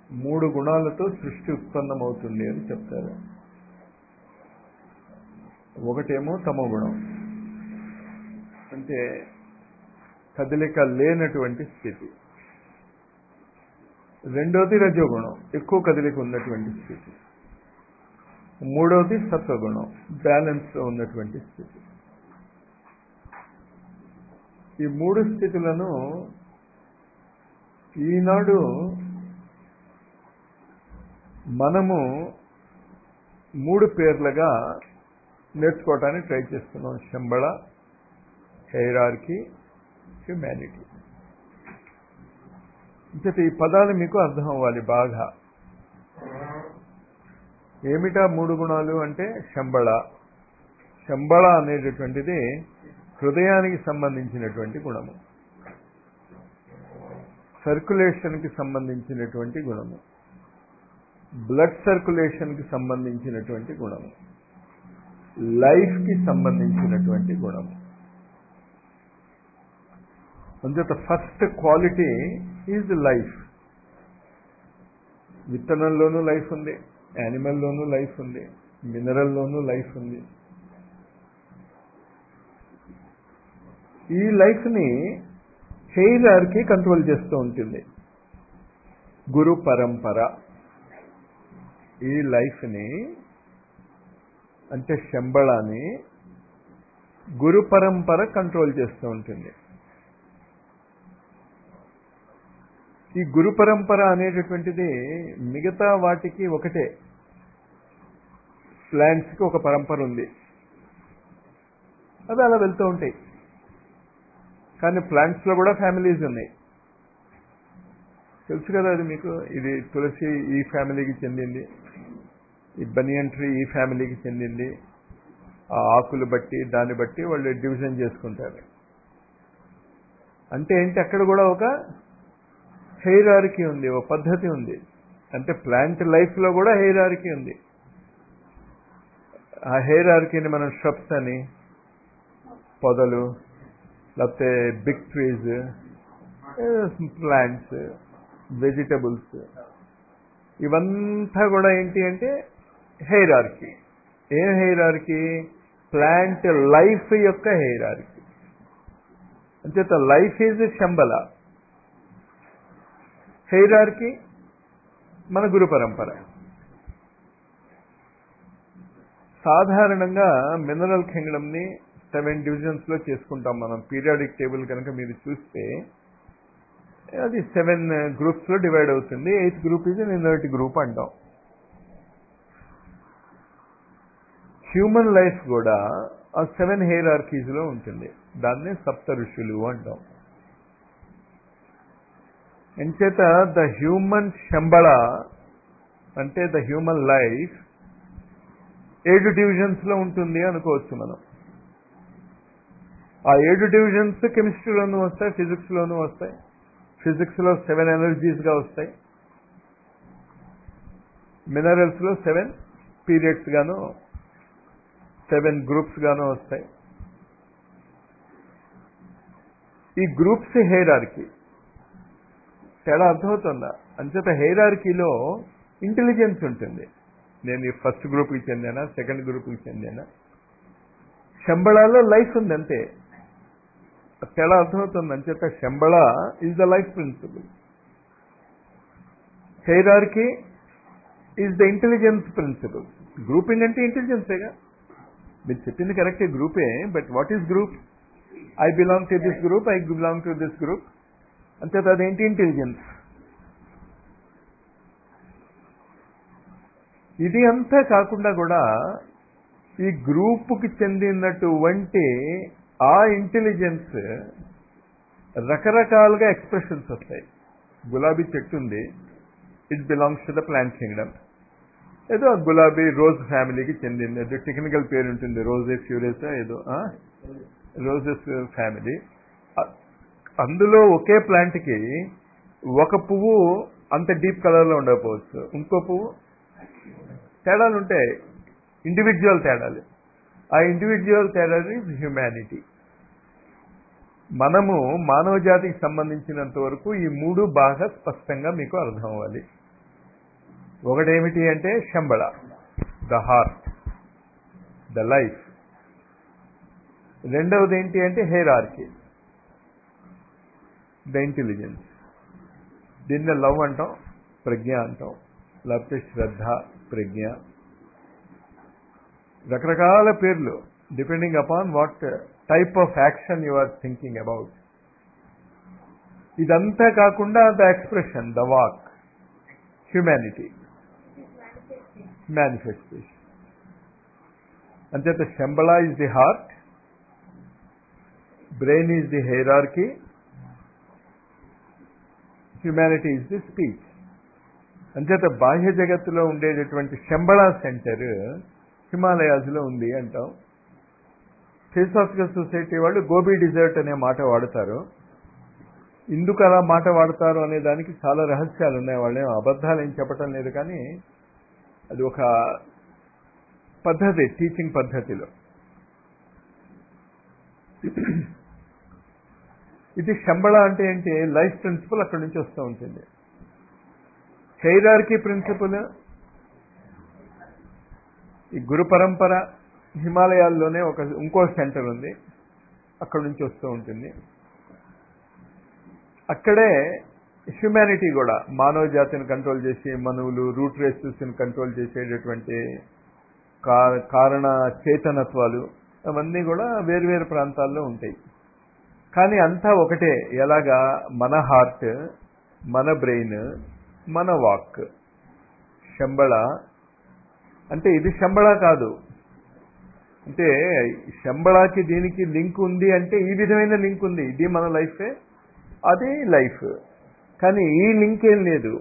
మూడు గుణాలతో సృష్టి ఉత్పన్నమవుతుంది అని చెప్తారు ఒకటేమో తమో గుణం అంటే కదలిక లేనటువంటి స్థితి రెండోది రజోగుణం ఎక్కువ కదలిక ఉన్నటువంటి స్థితి మూడవది సత్వగుణం బ్యాలెన్స్లో ఉన్నటువంటి స్థితి ఈ మూడు స్థితులను ఈనాడు మనము మూడు పేర్లుగా నేర్చుకోవటానికి ట్రై చేస్తున్నాం శంబళ హైరార్కి హ్యుమానిటీ ఇంకట ఈ పదాలు మీకు అర్థం అవ్వాలి బాగా ఏమిటా మూడు గుణాలు అంటే శంబళ శంబళ అనేటటువంటిది హృదయానికి సంబంధించినటువంటి గుణము సర్క్యులేషన్కి సంబంధించినటువంటి గుణము బ్లడ్ సర్క్యులేషన్కి సంబంధించినటువంటి గుణము లైఫ్కి సంబంధించినటువంటి గుణము అందుచేత ఫస్ట్ క్వాలిటీ ఈజ్ లైఫ్ విత్తనంలోనూ లైఫ్ ఉంది యానిమల్లోనూ లైఫ్ ఉంది మినరల్లోనూ లైఫ్ ఉంది ఈ లైఫ్ని హెయిరార్కి కంట్రోల్ చేస్తూ ఉంటుంది గురు పరంపర ఈ లైఫ్ని అంటే శంబళాన్ని గురు పరంపర కంట్రోల్ చేస్తూ ఉంటుంది ఈ గురు పరంపర అనేటటువంటిది మిగతా వాటికి ఒకటే ప్లాంట్స్కి ఒక పరంపర ఉంది అవి అలా వెళ్తూ ఉంటాయి కానీ ప్లాంట్స్లో కూడా ఫ్యామిలీస్ ఉన్నాయి తెలుసు కదా అది మీకు ఇది తులసి ఈ ఫ్యామిలీకి చెందింది ఈ బనియన్ ట్రీ ఈ ఫ్యామిలీకి చెందింది ఆ ఆకులు బట్టి దాన్ని బట్టి వాళ్ళు డివిజన్ చేసుకుంటారు అంటే ఏంటి అక్కడ కూడా ఒక హెయిరార్కి ఉంది ఒక పద్ధతి ఉంది అంటే ప్లాంట్ లైఫ్లో కూడా హెయిరార్కి ఉంది ఆ హెయిరార్కీని మనం షప్స్ అని పొదలు లేకపోతే బిగ్ ట్రీస్ ప్లాంట్స్ వెజిటబుల్స్ ఇవంతా కూడా ఏంటి అంటే హెయిరార్కీ ఏం హెయిరార్కీ ప్లాంట్ లైఫ్ యొక్క హెయిరార్కీ అంచేత లైఫ్ ఈజ్ శంబల హెయిరార్కీ మన గురు పరంపర సాధారణంగా మినరల్ కింగ్డమ్ని సెవెన్ డివిజన్స్లో చేసుకుంటాం మనం పీరియాడిక్ టేబుల్ కనుక మీరు చూస్తే అది సెవెన్ గ్రూప్స్లో డివైడ్ అవుతుంది ఎయిత్ గ్రూప్ ఇది ఇనర్ట్ గ్రూప్ అంటాం హ్యూమన్ లైఫ్ కూడా ఆ సెవెన్ హెయిర్ ఆర్కీస్లో ఉంటుంది దాన్నే సప్త ఋషులు అంటాం ఎంచేత ద హ్యూమన్ శంబళ అంటే ద హ్యూమన్ లైఫ్ ఏడు డివిజన్స్లో ఉంటుంది అనుకోవచ్చు మనం ఆ ఏడు డివిజన్స్ కెమిస్ట్రీలోనూ వస్తాయి ఫిజిక్స్లోనూ వస్తాయి ఫిజిక్స్లో సెవెన్ ఎనర్జీస్గా వస్తాయి మినరల్స్లో సెవెన్ పీరియడ్స్ గాను సెవెన్ గ్రూప్స్ గాను వస్తాయి ఈ గ్రూప్స్ హెయిరార్కి తేడా అర్థమవుతుందా అంచేత హెయిరార్కీలో ఇంటెలిజెన్స్ ఉంటుంది నేను ఈ ఫస్ట్ గ్రూప్కి చెందానా సెకండ్ గ్రూప్కి చెందానా శంబళాలో లైఫ్ ఉంది అంతే తేడా అర్థమవుతుంది అంచేత Shambhala is the life principle hierarchy is the intelligence principle grouping అంటే ఇంటెలిజెన్సేగా మీరు చెప్పింది కరెక్టే గ్రూపే but what is group I belong to this group I belong to this group అంచేత అదేంటి ఇంటెలిజెన్స్ ఇది అంతా కాకుండా కూడా ఈ గ్రూపుకి చెందినటువంటి ఆ ఇంటెలిజెన్స్ రకరకాలుగా ఎక్స్ప్రెషన్స్ వస్తాయి గులాబీ చెట్టు ఉంది it belongs to the plant kingdom ఏదో గులాబీ రోజ్ ఫ్యామిలీకి చెందింది ఏదో టెక్నికల్ పేరు ఉంటుంది రోజే ఫ్యూరియస్ ఏదో రోజెస్ ఫ్యామిలీ అందులో ఒకే ప్లాంట్కి ఒక పువ్వు అంత డీప్ కలర్లో ఉండకపోవచ్చు ఇంకో పువ్వు తేడాలు ఉంటాయి ఇండివిజువల్ తేడాలు ఆ ఇండివిజువల్ తేడాలు ఇస్ హ్యుమానిటీ మనము మానవ జాతికి సంబంధించినంత వరకు ఈ మూడు బాగా స్పష్టంగా మీకు అర్థం అవ్వాలి ఒకటేమిటి అంటే Shambhala the heart the life రెండవది ఏంటి అంటే హెయిర్ ఆర్కి ద ఇంటెలిజెన్స్ దీన్ని లవ్ అంటాం ప్రజ్ఞ అంటాం లేకపోతే శ్రద్ధ ప్రజ్ఞ రకరకాల పేర్లు depending upon what type of action you are thinking about ఇదంతా కాకుండా ద ఎక్స్ప్రెషన్ ద వాక్ హ్యుమానిటీ మేనిఫెస్టేషన్ అంచేత Shambhala is the heart brain is the hierarchy humanity is the speech అంచేత బాహ్య జగత్తులో ఉండేటటువంటి శంబళ సెంటర్ హిమాలయాస్లో ఉంది అంటాం థియోసాఫికల్ సొసైటీ వాళ్ళు గోబీ డిజర్ట్ అనే మాట వాడతారు ఎందుకు అలా మాట వాడతారు అనే దానికి చాలా రహస్యాలు ఉన్నాయి వాళ్ళేం అబద్ధాలు ఏం చెప్పటం లేదు కానీ అది ఒక పద్ధతి టీచింగ్ పద్ధతిలో ఇది శంబళ అంటే ఏంటి లైఫ్ ప్రిన్సిపల్ అక్కడి నుంచి వస్తూ ఉంటుంది హైరార్కీ ప్రిన్సిపల్ ఈ గురు పరంపర హిమాలయాల్లోనే ఒక ఇంకో సెంటర్ ఉంది అక్కడి నుంచి వస్తూ ఉంటుంది అక్కడే హ్యుమానిటీ కూడా మానవ జాతిని కంట్రోల్ చేసి మనువులు రూట్ రేసెస్ని కంట్రోల్ చేసేటటువంటి కారణ చేతనత్వాలు అవన్నీ కూడా వేరువేరు ప్రాంతాల్లో ఉంటాయి కానీ అంతా ఒకటే ఎలాగా మన హార్ట్ మన బ్రెయిన్ మన వాక్ శంబళ అంటే ఇది శంబళ కాదు అంటే శంబళకి దీనికి లింక్ ఉంది అంటే ఈ విధమైన లింక్ ఉంది ఇది మన లైఫే అది లైఫ్ కానీ ఈ లింక్ ఏం లేదు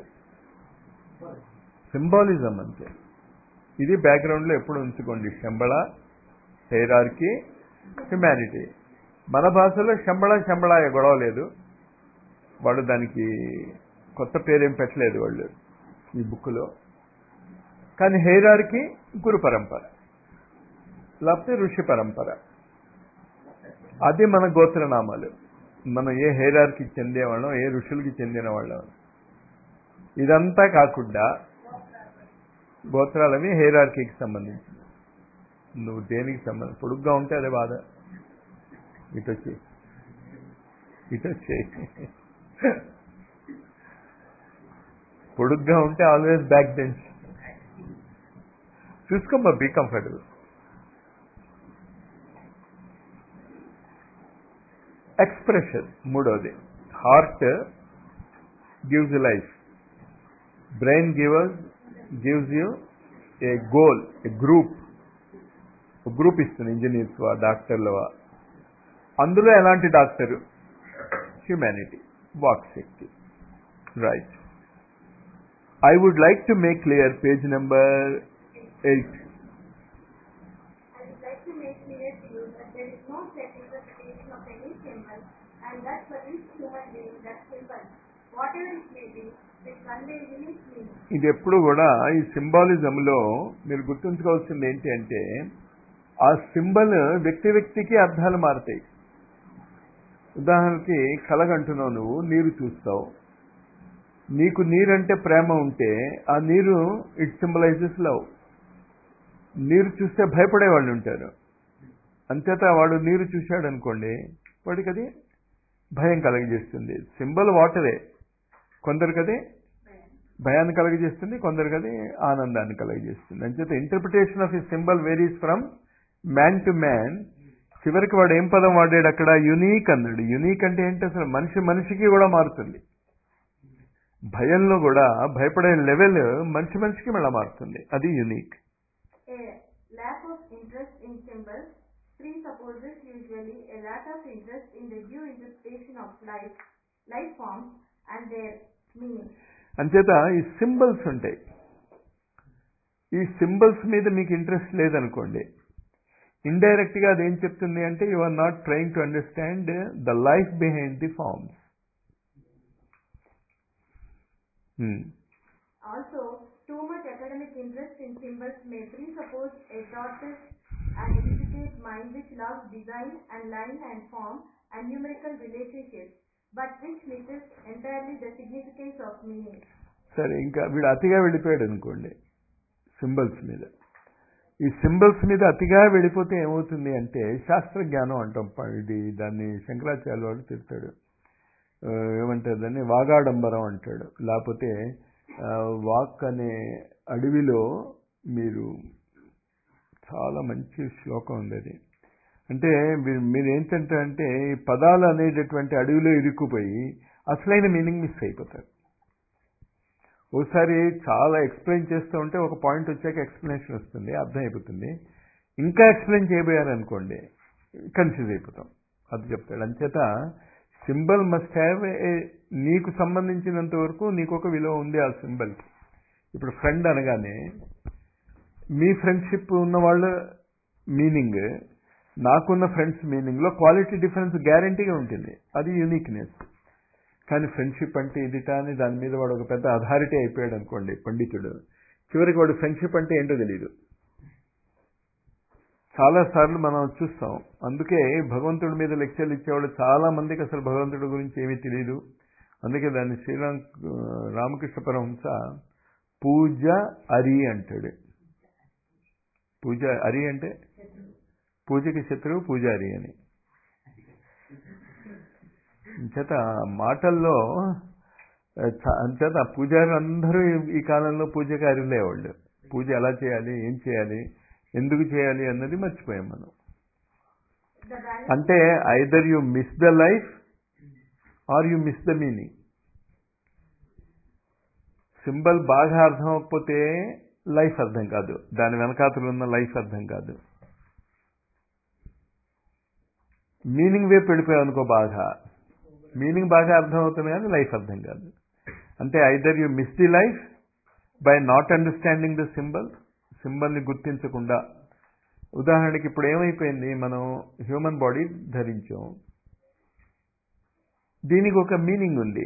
సింబాలిజం అంతే ఇది బ్యాక్గ్రౌండ్లో ఎప్పుడు ఉంచుకోండి శంబళ హెయిరార్కి హ్యుమానిటీ మన భాషలో శంబళ శంబళ గొడవ లేదు వాళ్ళు దానికి కొత్త పేరేం పెట్టలేదు వాళ్ళు ఈ బుక్లో కానీ హెయిరార్కి గురు పరంపర లేకపోతే ఋషి పరంపర అది మన గోత్రనామాలు మనం ఏ హెయిరార్కి చెందేవాళ్ళం ఏ ఋషులకి చెందిన వాళ్ళం ఇదంతా కాకుండా గోత్రాలవి హెయిరార్కీకి సంబంధించి నువ్వు దేనికి సంబంధం పొడుగ్గా ఉంటే అదే బాధ ఇటు వచ్చి ఇటు వచ్చి పొడుగ్గా ఉంటే ఆల్వేస్ బ్యాక్ బెంచ్ చూసుకోమ్మా బీ కంఫర్టబుల్ ఎక్స్ప్రెషన్ మూడోది heart gives life brain givers gives you a goal a group group ఇస్తుంది ఇంజనీర్స్ వా డాక్టర్లవా అందులో ఎలాంటి డాక్టరు హ్యుమానిటీ వాక్ శక్తి right I would like to make clear page number eight I would like to make clear to you that there is no set interpretation of any symbol and that for each human being that symbol, whatever it may be, will convey unique meaning. ఇది ఎప్పుడు కూడా ఈ సింబాలిజంలో మీరు గుర్తుంచుకోవాల్సింది ఏంటి అంటే ఆ symbol వ్యక్తి వ్యక్తికి అర్థాలు మారుతాయి ఉదాహరణకి కలగంటున్నావు నువ్వు నీరు చూస్తావు నీకు నీరంటే ప్రేమ ఉంటే ఆ నీరు ఇట్ సింబలైజెస్ లవ్ నీరు చూస్తే భయపడే వాళ్ళు ఉంటారు అంతేత వాడు నీరు చూశాడు అనుకోండి వాడికి అది భయం కలగజేస్తుంది సింబల్ వాటరే కొందరికి అది భయాన్ని కలగజేస్తుంది కొందరికి అది ఆనందాన్ని కలగజేస్తుంది అంచేత ఇంటర్ప్రిటేషన్ ఆఫ్ ఈ symbol varies from man to man చివరికి వాడు ఏం పదం వాడాడు అక్కడ యునీక్ అన్నాడు యునీక్ అంటే ఏంటి అసలు మనిషి మనిషికి కూడా మారుతుంది భయంలో కూడా భయపడే లెవెల్ మనిషి మనిషికి మళ్ళీ మారుతుంది అది unique A lack of interest in symbols presupposes usually a lack of interest in the due interpretation of life, life forms and their meaning. అంచేత ఈ సింబల్స్ ఉంటాయి ఈ సింబల్స్ మీద మీకు ఇంట్రెస్ట్ లేదనుకోండి ఇండైరెక్ట్ గా అదేం చెప్తుంది అంటే you are not trying to understand the life behind the forms Also, too much academic interest in symbols may presuppose a tortoise and educate mind which loves design and line and form and numerical relationships, but which misses entirely the significance of meaning. సరే ఇంకా వీడు అతిగా వెళ్ళిపోయాడు అనుకోండి symbols మీద ఈ symbols మీద అతిగా వెళ్ళిపోతే ఏమవుతుంది అంటే శాస్త్ర జ్ఞానం అంటాం ప- ఇది దాన్ని శంకరాచార్య వాడు తిడతాడు ఆ, ఏమంటారు దాన్ని వాగాడంబరం అంటాడు లేకపోతే ఆ, వాక్ అనే అడవిలో మీరు చాలా మంచి శ్లోకం ఉంది అది అంటే మీరు మీరు ఏంటంటే అంటే ఈ పదాలు అనేటటువంటి అడవిలో ఇరుక్కుపోయి అసలైన మీనింగ్ మిస్ అయిపోతారు ఓసారి చాలా ఎక్స్ప్లెయిన్ చేస్తూ ఉంటే ఒక పాయింట్ వచ్చాక ఎక్స్ప్లెనేషన్ వస్తుంది అర్థం అయిపోతుంది ఇంకా ఎక్స్ప్లెయిన్ చేయబోయారనుకోండి కన్ఫ్యూజ్ అయిపోతాం అది చెప్తాడు అంచేత సింబల్ మస్ట్ హ్యావ్ ఏ నీకు సంబంధించినంత వరకు నీకు ఒక విలువ ఉంది ఆ సింబల్కి ఇప్పుడు ఫ్రెండ్ అనగానే మీ ఫ్రెండ్షిప్ ఉన్న వాళ్ళ మీనింగ్ నాకున్న ఫ్రెండ్స్ మీనింగ్లో క్వాలిటీ డిఫరెన్స్ గ్యారంటీగా ఉంటుంది అది యూనిక్నెస్ కానీ ఫ్రెండ్షిప్ అంటే ఇదిట అని దాని మీద వాడు ఒక పెద్ద అథారిటీ అయిపోయాడు అనుకోండి పండితుడు చివరికి వాడు ఫ్రెండ్షిప్ అంటే ఏంటో తెలియదు చాలా సార్లు మనం చూస్తాం అందుకే భగవంతుడి మీద లెక్చర్లు ఇచ్చేవాళ్ళు చాలా మందికి అసలు భగవంతుడి గురించి ఏమీ తెలియదు అందుకే దాన్ని శ్రీరామ్ రామకృష్ణ పరమహంస పూజ అరి అంటాడు పూజ అరి అంటే పూజకి శత్రువు పూజారి అని చేత మాటల్లో చ- అంచేత పూజారులు అందరూ ఈ- ఈ కాలంలో పూజకి అరిలేవాళ్ళు పూజ ఎలా చేయాలి ఏం చేయాలి ఎందుకు చేయాలి అన్నది మర్చిపోయాం మనం The balance అంటే either you miss the life or you miss the meaning symbol బాగా అర్థం అవ్వకపోతే లైఫ్ అర్థం కాదు దాని వెనకాతలు ఉన్న లైఫ్ అర్థం కాదు మీనింగ్ వైపు వెళ్ళిపోయావు అనుకో బాగా మీనింగ్ బాగా అర్థం అవుతుంది కానీ లైఫ్ అర్థం కాదు అంటే either you miss the life by not understanding the symbol సింబల్ని గుర్తించకుండా ఉదాహరణకి ఇప్పుడు ఏమైపోయింది మనం హ్యూమన్ బాడీ ధరించాం దీనికి ఒక మీనింగ్ ఉంది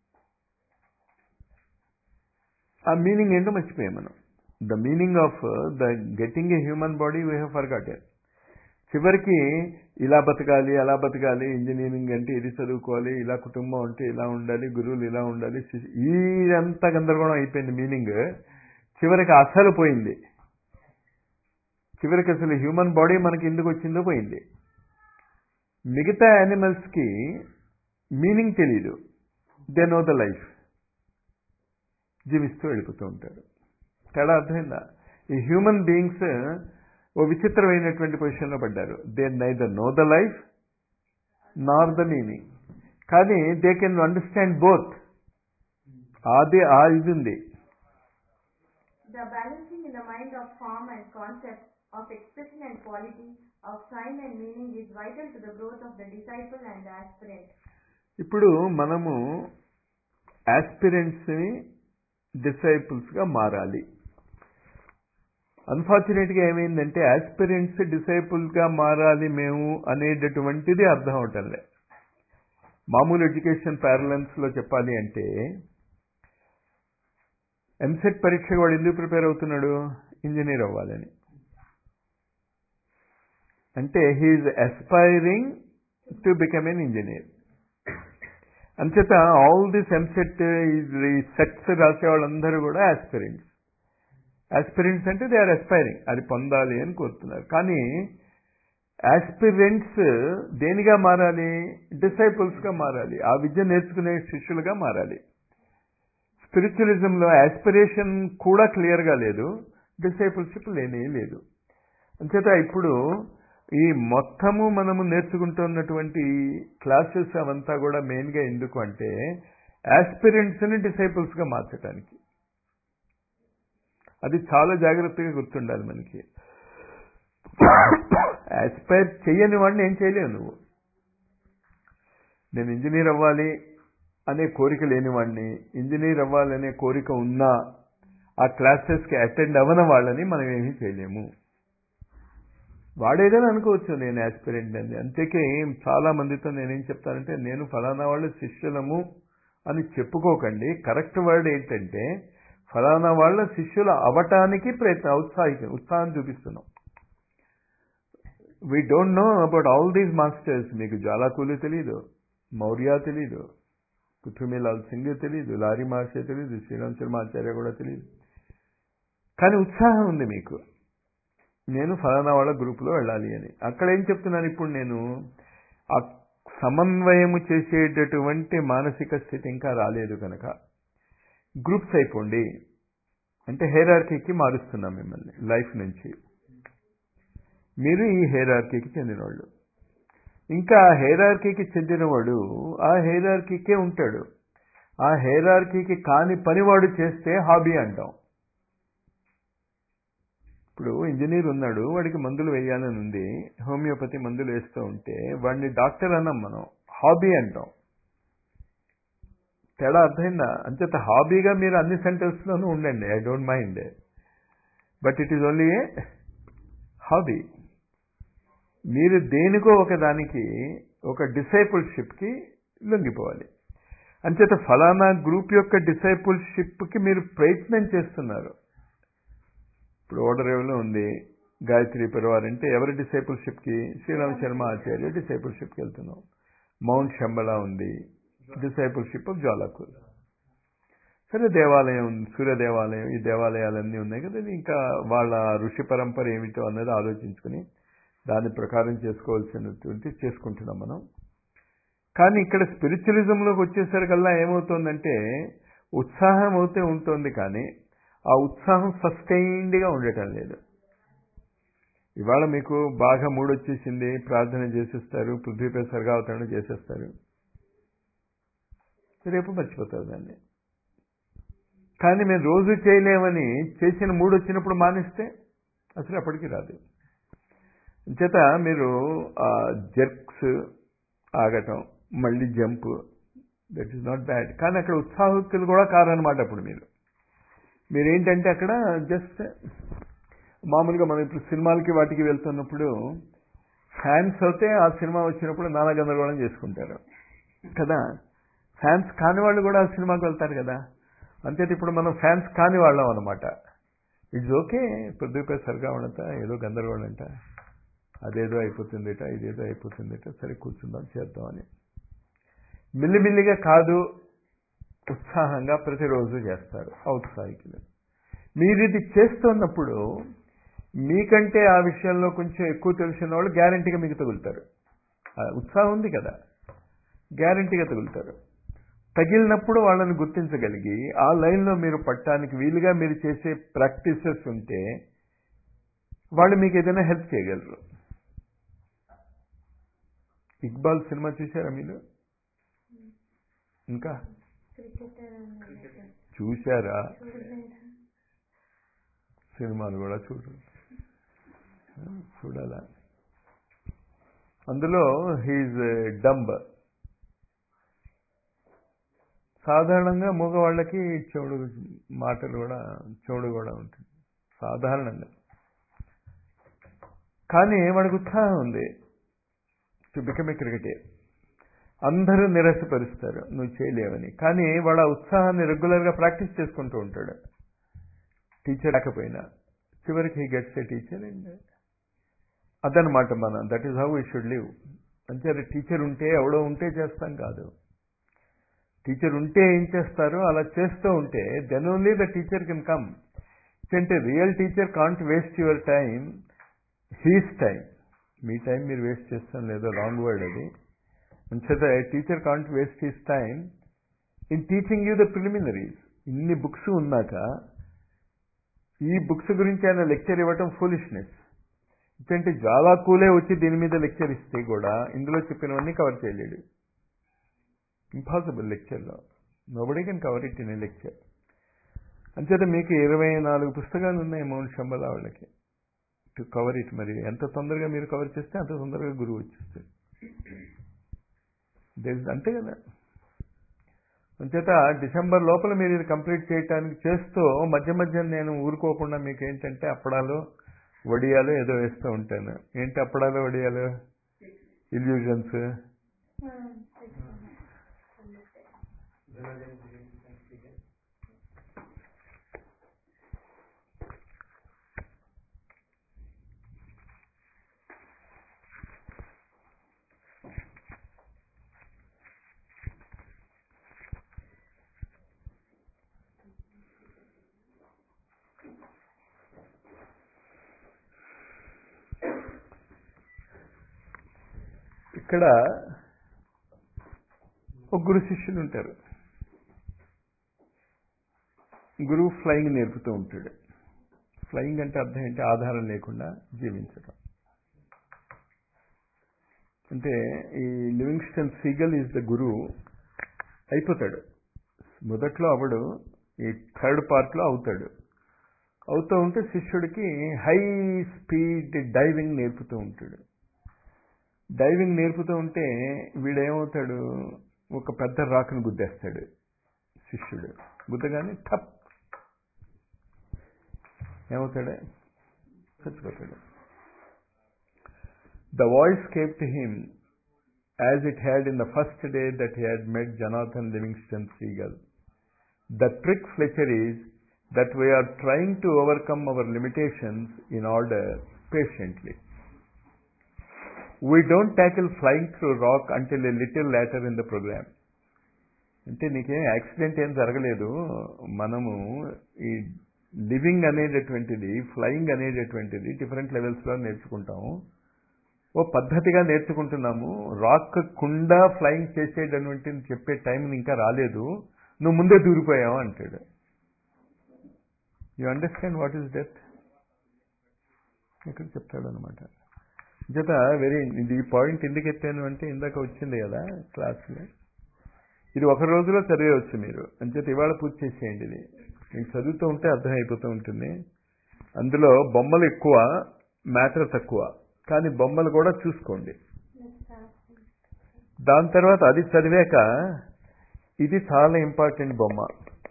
ఆ మీనింగ్ ఏంటో మర్చిపోయాం మనం the meaning of the getting a human body we have forgotten చివరికి ఇలా బతకాలి అలా బతకాలి ఇంజనీరింగ్ అంటే ఇది చదువుకోవాలి ఇలా కుటుంబం అంటే ఇలా ఉండాలి గురువులు ఇలా ఉండాలి శిష్యు- ఇదంతా గందరగోళం అయిపోయింది మీనింగ్ చివరికి అసలు పోయింది చివరికి అసలు హ్యూమన్ బాడీ మనకి ఎందుకు వచ్చిందో పోయింది మిగతా యానిమల్స్కి మీనింగ్ తెలియదు దే నో ద లైఫ్ జీవిస్తూ వెళ్ళిపోతూ ఉంటారు తేడా అర్థమైందా ఈ హ్యూమన్ బీయింగ్స్ ఓ విచిత్రమైనటువంటి పొజిషన్లో పడ్డారు they neither know the life nor the meaning కానీ దే కెన్ అండర్స్టాండ్ బోత్ అది ఆ ఇది ఉంది The balancing in the mind of form and concept, of expression and quality, of sign and meaning is vital to the growth of the disciple and the aspirant. ఇప్పుడు మనము ఆస్పిరెంట్స్ని డిసైపుల్స్గా మారాలి అన్ఫార్చునేట్గా ఏమైందంటే aspirants డిసైపుల్గా మారాలి మేము అనేటటువంటిది అర్థం అవటంలే మామూలు ఎడ్యుకేషన్ ప్యారలెన్స్లో చెప్పాలి అంటే ఎంసెట్ పరీక్ష వాడు ఎందుకు ప్రిపేర్ అవుతున్నాడు ఇంజనీర్ అవ్వాలని అంటే he is aspiring to become an engineer అంచేత ఆల్ దిస్ ఎంసెట్ ఈ సెట్స్ రాసే వాళ్ళందరూ కూడా ఆస్పిరెంట్స్ ఆస్పిరెంట్స్ అంటే దే ఆర్ అస్పైరింగ్ అది పొందాలి అని కోరుతున్నారు కానీ ఆస్పిరెంట్స్ దేనిగా మారాలి డిసైపుల్స్గా మారాలి ఆ విద్య నేర్చుకునే శిష్యులుగా మారాలి స్పిరిచువలిజంలో ఆస్పిరేషన్ కూడా క్లియర్గా లేదు డిసైపుల్షిప్ లేనే లేదు అంచేత ఇప్పుడు ఈ మొత్తము మనము నేర్చుకుంటున్నటువంటి క్లాసెస్ అవంతా కూడా మెయిన్గా ఎందుకు అంటే ఆస్పిరెంట్స్ని డిసైపుల్స్గా మార్చడానికి అది చాలా జాగ్రత్తగా గుర్తుండాలి మనకి ఆస్పైర్ చెయ్యని వాడిని ఏం చేయలేవు నువ్వు నేను ఇంజనీర్ అవ్వాలి అనే కోరిక లేనివాడిని ఇంజనీర్ అవ్వాలనే కోరిక ఉన్నా ఆ క్లాసెస్కి అటెండ్ అవ్వని వాళ్ళని మనం ఏమీ చేయలేము వాడేదని అనుకోవచ్చు నేను ఆస్పిరెంట్ అని అంతేకే చాలా మందితో నేనేం చెప్తానంటే నేను ఫలానా వాళ్ళ శిష్యులము అని చెప్పుకోకండి కరెక్ట్ వర్డ్ ఏంటంటే ఫలానా వాళ్ళ శిష్యులు అవటానికి ప్రయత్నం ఉత్సాహిక ఉత్సాహం చూపిస్తున్నాం we don't know about all these masters మీకు జ్వాలాకూలు తెలీదు మౌర్య తెలీదు కుతుమిలాల్ సింగ్ తెలియదు లారీ మహర్షి తెలియదు శ్రీరామ్ శర్మ ఆచార్య కూడా తెలియదు కానీ ఉత్సాహం ఉంది మీకు నేను ఫలానా వాళ్ళ గ్రూపులో వెళ్ళాలి అని అక్కడ ఏం చెప్తున్నాను ఇప్పుడు నేను ఆ సమన్వయము చేసేటటువంటి మానసిక స్థితి ఇంకా రాలేదు కనుక గ్రూప్స్ అయిపోండి అంటే హెయిరార్కీకి మారుస్తున్నాం మిమ్మల్ని లైఫ్ నుంచి మీరు ఈ హెయిరార్కీకి చెందినవాళ్ళు ఇంకా హెయిరార్కీకి చెందినవాడు ఆ హెయిరార్కీకే ఉంటాడు ఆ హెయిరార్కీకి కాని పనివాడు చేస్తే హాబీ అంటాం ఇప్పుడు ఇంజనీర్ ఉన్నాడు వాడికి మందులు వేయాలని ఉంది హోమియోపతి మందులు వేస్తూ ఉంటే వాడిని డాక్టర్ అన్నాం మనం హాబీ అంటాం తేడా అర్థమైందా అంచేత హాబీగా మీరు అన్ని సెంటర్స్లోనూ ఉండండి I don't mind but it is only a hobby మీరు దేనికో ఒక దానికి ఒక డిసైపుల్షిప్కి లొంగిపోవాలి అంచేత ఫలానా గ్రూప్ యొక్క డిసైపుల్షిప్కి మీరు ప్రయత్నం చేస్తున్నారు ఇప్పుడు ఓడరేవులో ఉంది గాయత్రి పరివార్ అంటే ఎవరి డిసైపుల్షిప్కి శ్రీరామ్ శర్మ ఆచార్య డిసైపుల్షిప్కి వెళ్తున్నాం మౌంట్ శంబళ ఉంది డిసైపుల్షిప్ ఆఫ్ జ్వాలాకూర్ సరే దేవాలయం ఉంది సూర్య దేవాలయం ఈ దేవాలయాలన్నీ ఉన్నాయి కదా ఇది ఇంకా వాళ్ళ ఋషి పరంపర ఏమిటో అన్నది ఆలోచించుకుని దాని ప్రకారం చేసుకోవాల్సినటువంటి చేసుకుంటున్నాం మనం కానీ ఇక్కడ స్పిరిచువలిజంలోకి వచ్చేసరికల్లా ఏమవుతుందంటే ఉత్సాహం అవుతే ఉంటుంది కానీ ఆ ఉత్సాహం సస్టైన్డ్గా ఉండటం లేదు ఇవాళ మీకు బాగా మూడొచ్చేసింది ప్రార్థన చేసేస్తారు పృథ్వీపై సర్గావతరణ చేసేస్తారు రేపు మర్చిపోతారు దాన్ని కానీ మేము రోజు చేయలేమని చేసిన మూడు వచ్చినప్పుడు మానేస్తే అసలు అప్పటికి రాదు చేత మీరు జర్క్స్ ఆగటం మళ్ళీ jump that is not bad కానీ అక్కడ ఉత్సాహకులు కూడా కారనమాట అప్పుడు మీరు మీరేంటంటే అక్కడ జస్ట్ మామూలుగా మనం ఇప్పుడు సినిమాలకి వాటికి వెళ్తున్నప్పుడు ఫ్యాన్స్ అయితే ఆ సినిమా వచ్చినప్పుడు నానా గందరగోళం చేసుకుంటారు కదా ఫ్యాన్స్ కాని వాళ్ళు కూడా ఆ సినిమాకి వెళ్తారు కదా అంతే ఇప్పుడు మనం ఫ్యాన్స్ కాని వాళ్ళం అనమాట ఇట్స్ ఓకే పృథ్వీపై సరిగా ఉండట ఏదో గందరగోళం అంట అదేదో అయిపోతుందిట ఇదేదో అయిపోతుందిట సరే కూర్చుందాం చేద్దామని మిల్లిమిల్లిగా కాదు ఉత్సాహంగా ప్రతిరోజు చేస్తారు ఔత్సాహికులు మీరు ఇది చేస్తున్నప్పుడు మీకంటే ఆ విషయంలో కొంచెం ఎక్కువ తెలిసిన వాళ్ళు గ్యారంటీగా మీకు తగులుతారు ఉత్సాహం ఉంది కదా గ్యారంటీగా తగులుతారు తగిలినప్పుడు వాళ్ళని గుర్తించగలిగి ఆ లైన్లో మీరు పట్టడానికి వీలుగా మీరు చేసే ప్రాక్టీసెస్ ఉంటే వాళ్ళు మీకు ఏదైనా హెల్ప్ చేయగలరు ఇక్బాల్ సినిమా చూసారా మీరు ఇంకా చూశారా సినిమాలు కూడా చూడు చూడాలా అందులో హీజ్ డంబ్ సాధారణంగా మగవాళ్ళకి చెవుడు మాటలు కూడా చెవుడు కూడా ఉంటుంది సాధారణంగా కానీ వాడికి ఉత్సాహం ఉంది టు బికమ్ ఏ క్రికెటర్ అందరూ నిరాశపరుస్తారు నువ్వు చేయలేవని కానీ వాడు ఆ ఉత్సాహాన్ని రెగ్యులర్గా ప్రాక్టీస్ చేసుకుంటూ ఉంటాడు టీచర్ లేకపోయినా చివరికి he gets a teacher and అదనమాట మన that is how we should live అంటే టీచర్ ఉంటే ఎవడో ఉంటే చేస్తాం కాదు టీచర్ ఉంటే ఏం చేస్తారో అలా చేస్తూ ఉంటే then only the teacher can come అంటే real teacher can't waste your time his time మీ టైం మీరు వేస్ట్ చేస్తాం లేదో రాంగ్ వర్డ్ అది అంచేత teacher can't waste his time in teaching you the preliminaries ఇన్ని బుక్స్ ఉన్నాక ఈ బుక్స్ గురించి ఆయన లెక్చర్ ఇవ్వటం ఫూలిష్నెస్ అంటే చాలా కూలే వచ్చి దీని మీద లెక్చర్ ఇస్తే కూడా ఇందులో చెప్పినవన్నీ కవర్ చేయలేడు ఇంపాసిబుల్ లెక్చర్లో nobody can cover it in a lecture అంచేత మీకు ఇరవై నాలుగు పుస్తకాలు ఉన్నాయి మౌన్ శంబల వాళ్ళకి టు కవర్ ఇట్ మరి ఎంత తొందరగా మీరు కవర్ చేస్తే అంత తొందరగా గురువు వచ్చేస్తాడు అంతే కదా అంచేత డిసెంబర్ లోపల మీరు ఇది కంప్లీట్ చేయడానికి చేస్తూ మధ్య మధ్య నేను ఊరుకోకుండా మీకు ఏంటంటే అప్పడాలు వడియాలు ఏదో వేస్తూ ఉంటాను ఏంటి అప్పడాలు వడియాలు ఇల్యూజన్స్ అక్కడ ఒక గురు శిష్యులు ఉంటారు గురువు ఫ్లయింగ్ నేర్పుతూ ఉంటాడు ఫ్లయింగ్ అంటే అర్థం ఏంటి ఆధారం లేకుండా జీవించడం అంటే ఈ Livingston seagull is the guru అయిపోతాడు మొదట్లో అవడు ఈ థర్డ్ పార్ట్లో అవుతాడు అవుతూ ఉంటే శిష్యుడికి హై స్పీడ్ డైవింగ్ నేర్పుతూ ఉంటాడు డైవింగ్ నేర్పుతూ ఉంటే వీడేమవుతాడు ఒక పెద్ద రాకును గుద్దేస్తాడు శిష్యుడు గుద్దగానే టప్ ఏమవుతాడే చచ్చిపోతాడు the voice came to him as it had in the first day that he had met Jonathan Livingston seagull the trick Fletcher is that we are trying to overcome our limitations in order patiently. We don't tackle flying through rock until a little later in the program. అంటే నీకేం accident ఏం జరగలేదు మనము ఈ living అనేటటువంటిది flying అనేటటువంటిది different లెవెల్స్లో నేర్చుకుంటాము ఓ పద్ధతిగా నేర్చుకుంటున్నాము రాక్ కుండా ఫ్లయింగ్ చేసేటటువంటి చెప్పే టైం ఇంకా రాలేదు నువ్వు ముందే దూరిపోయావు అంటాడు you understand what is death ఇక్కడ చెప్తాడు అనమాట జత వెరీ ఇది ఈ పాయింట్ ఎందుకు ఎత్తాను అంటే ఇందాక వచ్చింది కదా క్లాస్లో ఇది ఒక రోజులో చదివేయచ్చు మీరు అంచేత ఇవాళ పూర్తి చేసేయండి ఇది మీకు చదువుతూ ఉంటే అర్థం అయిపోతూ ఉంటుంది అందులో బొమ్మలు ఎక్కువ మ్యాటర్ తక్కువ కానీ బొమ్మలు కూడా చూసుకోండి దాని తర్వాత అది చదివాక ఇది చాలా ఇంపార్టెంట్ బొమ్మ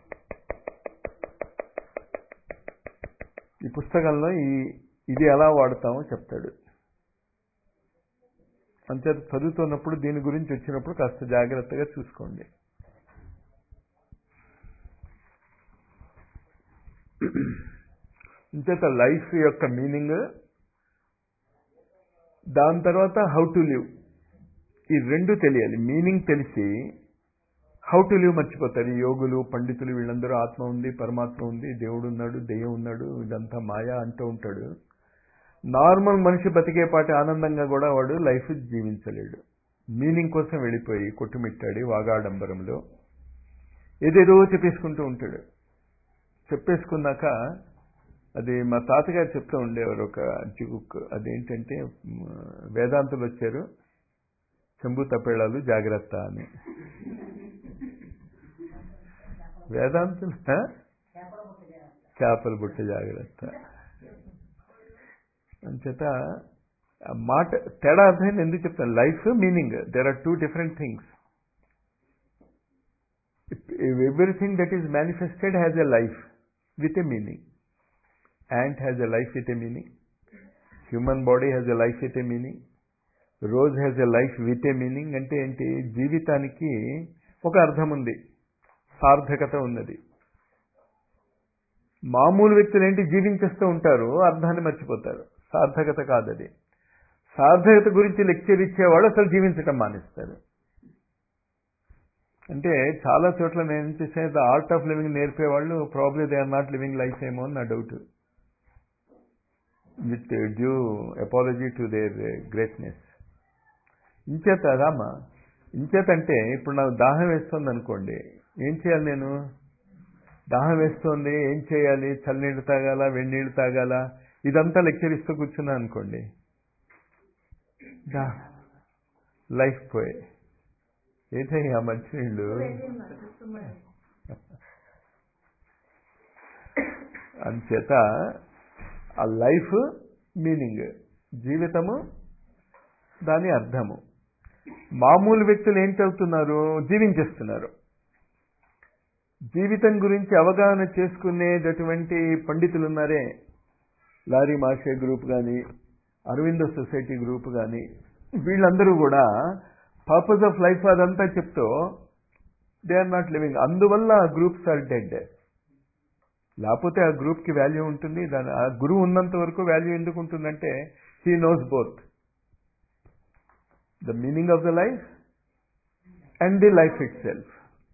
ఈ పుస్తకంలో ఈ ఇది ఎలా వాడతామో చెప్తాడు అంచేత చదువుతున్నప్పుడు దీని గురించి వచ్చినప్పుడు కాస్త జాగ్రత్తగా చూసుకోండి అంచేత లైఫ్ యొక్క మీనింగ్ దాని తర్వాత హౌ టు లివ్ ఈ రెండు తెలియాలి మీనింగ్ తెలిసి హౌ టు లివ్ మర్చిపోతారు ఈ యోగులు పండితులు వీళ్ళందరూ ఆత్మ ఉంది పరమాత్మ ఉంది దేవుడు ఉన్నాడు దెయ్యం ఉన్నాడు ఇదంతా మాయా అంటూ ఉంటాడు నార్మల్ మనిషి బతికే పాటి ఆనందంగా కూడా వాడు లైఫ్ జీవించలేడు మీనింగ్ కోసం వెళ్ళిపోయి కొట్టుమిట్టాడి వాగాడంబరంలో ఏదేదో చెప్పేసుకుంటూ ఉంటాడు చెప్పేసుకున్నాక అది మా తాతగారు చెప్తూ ఉండేవారు ఒక జిగుక్ అదేంటంటే వేదాంతులు వచ్చారు చెంబు తప్పేళాలు జాగ్రత్త అని వేదాంతులు చేపల బుట్ట జాగ్రత్త అంచేత మాట తేడా అర్థమైంది ఎందుకు చెప్తాను life meaning there are two different things everything that is manifested has a life with a meaning ant has a life with a meaning human body has a life with a meaning rose has a life with a meaning అంటే ఏంటి జీవితానికి ఒక అర్థం ఉంది సార్థకత ఉన్నది మామూలు వ్యక్తులు ఏంటి జీవించేస్తూ ఉంటారు అర్థాన్ని మర్చిపోతారు సార్థకత కాదది సార్థకత గురించి లెక్చర్ ఇచ్చేవాళ్ళు అసలు జీవించటం మానేస్తారు అంటే చాలా చోట్ల నేను చేసే ద ఆర్ట్ ఆఫ్ లివింగ్ నేర్పేవాళ్ళు probably they are not living life ఏమో అని నా doubt with due apology to their greatness ఇంచేత రామా ఇంచేత అంటే ఇప్పుడు నాకు దాహం వేస్తుంది అనుకోండి ఏం చేయాలి నేను దాహం వేస్తుంది ఏం చేయాలి చల్లనీళ్ళు తాగాల వెన్నీళ్ళు తాగాల ఇదంతా లెక్చర్ ఇస్తూ కూర్చున్నా అనుకోండి దా లైఫ్ పోయే ఏంటయ్యా మంచినీళ్ళు అంచేత ఆ లైఫ్ మీనింగ్ జీవితము దాని అర్థము మామూలు వ్యక్తులు ఏం చదువుతున్నారు జీవించేస్తున్నారు జీవితం గురించి అవగాహన చేసుకునేటటువంటి పండితులు ఉన్నారే లారీ మాషే గ్రూప్ కానీ అరవిందో సొసైటీ గ్రూప్ కానీ వీళ్ళందరూ కూడా పర్పస్ ఆఫ్ లైఫ్ అదంతా చెప్తూ దే ఆర్ నాట్ లివింగ్ అందువల్ల ఆ గ్రూప్స్ ఆర్ డెడ్ లేకపోతే ఆ గ్రూప్కి వాల్యూ ఉంటుంది దాని ఆ గురువు ఉన్నంత వరకు వాల్యూ ఎందుకు ఉంటుందంటే he knows both the meaning of the life and the life itself